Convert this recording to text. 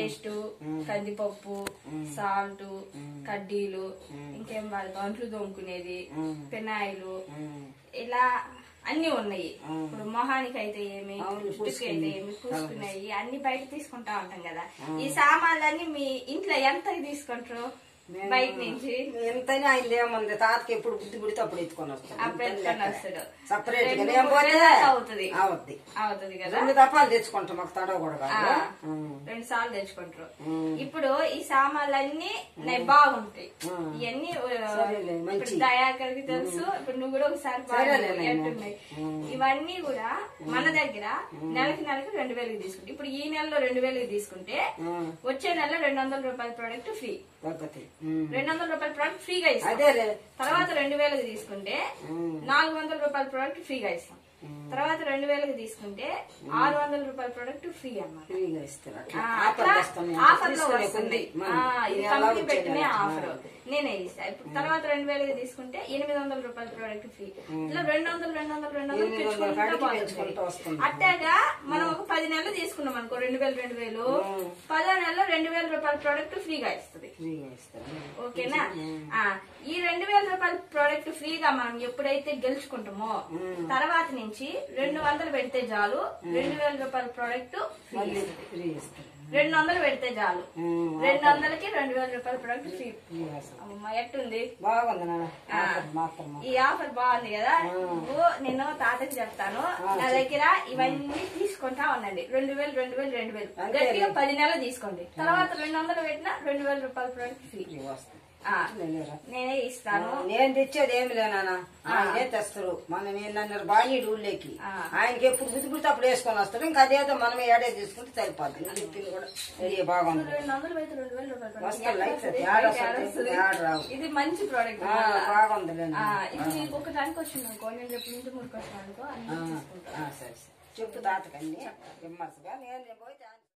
Paste కందిపప్పు salt కడ్డీలు ఇంకేం వాళ్ళు అంట్లు తోముకునేది పెనాయిలు ఇలా అన్ని ఉన్నాయి ఇప్పుడు మొహానికి అయితే ఏమి జుట్టుకి అయితే ఏమి పూసుకునేవి అన్ని బయట తీసుకుంటా ఉంటాం కదా ఈ సామాన్లన్నీ మీ ఇంట్లో ఎంత తీసుకుంటారు బయట నుంచి ఎంతనే ఆయన ఏముంది తాతకి ఎప్పుడు బుద్ధి పుడితే అప్పుడు ఎత్తుకొని వస్తాడు అప్పుడు ఎత్తుకొని వస్తాడు. సపరేట్ గా రెండు నేను మూడు పోతే నెలలకు అవుతుంది. అవుద్ది అవుతుంది కదా రెండు దఫాలు తెచ్చుకుంటాం మాకు తడవ కూడా ఆ, కాదు రెండు సార్లు తెచ్చుకుంటారు ఉమ్. ఇప్పుడు ఈ సామాన్లన్నీ నే- బాగుంటాయి ఇవన్నీ ఆ, సరేలే, ఇప్పుడు మంచి. దయాకర్కి తెలుసు ఇప్పుడు నువ్వు కూడా ఒకసారి సరేలే, బాగా నాయనా. ఎట్టున్నాయి ఇవన్నీ కూడా మన దగ్గర నెలకి నెలకి రెండు వేలకి తీసుకుంటే ఇప్పుడు ఈ నెలలో రెండు వేలకి తీసుకుంటే వచ్చే నెలలో రెండు వందల రూపాయల ప్రోడక్ట్ ఫ్రీ తగ్గతి రెండు వందల రూపాయల ప్రోడక్ట్ ఫ్రీగా ఇస్తాం అదేలే తర్వాత రెండు వేలకు తీసుకుంటే ఉమ్. నాలుగు వందల రూపాయల ప్రోడక్ట్ ఫ్రీగా ఇస్తాం తర్వాత రెండు వేలకు తీసుకుంటే ఆరు వందల రూపాయల ప్రోడక్ట్ ఫ్రీ అన్నమాట ఫ్రీగా ఇస్తారు అట్లా ఆ, ఆఫర్ అట్లా చేస్తాం మేము. ఆఫర్ లో తీసుకునే వస్తుంది కొద్ది మనం. ఆ, ఇది ఇది ఎలా కంపెనీ వచ్చేది పెట్టినే అలా. ఆఫర్ నేనే ఇస్తా ఇప్పుడు తర్వాత రెండు వేలకి తీసుకుంటే ఎనిమిది వందల రూపాయల ప్రోడక్ట్ ఫ్రీ ఇట్లా రెండు వందలు రెండు వందలు రెండు వందలు ఎనిమిది వందల పెంచుకుంటూ కాడికి పోతుంది. పెంచుకుంటూ వస్తుంది. అట్టాగా మనం ఒక పది నెలలు తీసుకున్నాం అనుకో రెండు వేలు రెండు వేలు పదో నెలలో రెండు వేల రూపాయల ప్రోడక్ట్ ఫ్రీగా ఇస్తుంది ఫ్రీగా ఇస్తారు ఓకేనా ఆ ఈ రెండు వేల రూపాయల ప్రోడక్ట్ ఫ్రీగా మనం ఎప్పుడైతే గెలుచుకుంటామో తర్వాత నుంచి రెండు వందలు పెడితే చాలు రెండు వేల రూపాయల ప్రోడక్ట్ ఫ్రీ మళ్ళీ ఫ్రీ ఇస్తారు రెండు వందలు పెడితే చాలు ఉమ్, రెండు వందలకి రెండు వేల రూపాయల ప్రోడక్ట్ ఫ్రీ ఫ్రీగా ఇస్తారు. అమ్మ ఎట్టుంది బాగుంది నాన్న ఆఫర్ మాత్రం ఈ ఆఫర్ బాగుంది కదా నువ్వు నేను తాతకి చెప్తాను నా దగ్గర ఇవన్నీ తీసుకుంటా ఉండండి రెండు వేలు రెండు వేలు రెండు వేలు గట్టిగా పది నెలలు తీసుకోండి తర్వాత రెండు వందలు పెట్టినా రెండు వేల రూపాయల ప్రోడక్ట్ ఫ్రీ ఫ్రీ వస్తుంది ఆ, లేరా నేనే ఇస్తాను నేను తెచ్చేది ఏమి లేనా ఆయనే తెస్తారు మనం ఏంటన్నారు బాణీ ఊళ్ళోకి ఆయనకి ఎప్పుడు బుద్ధి పుడితే అప్పుడు వేసుకొని వస్తారు ఇంకా అదేదో మనం ఏడే తీసుకుంటే సరిపోద్ది నేను చెప్పింది కూడా ఇది బాగుంది రెండు వందలు అయితే రెండు వేల రూపాయల product. వస్తాయి, ఎక్కడ లైట్ వస్తుంది? యాడ్ బయట యాడ్ వస్తుంది, వస్తుంది? యాడ్ రావు. ఇది మంచి ప్రోడక్ట్ ఆ, బాగుందిలేండి ఇది నీకు ఒక దానికి వచ్చింది అనుకో నేను రేపు నుంచి మురికి వచ్చాను అనుకో అన్ని తీసుకుంటా ఆ, సరే సరే చెప్పు తాతకండి విమర్శగా నేను పోతే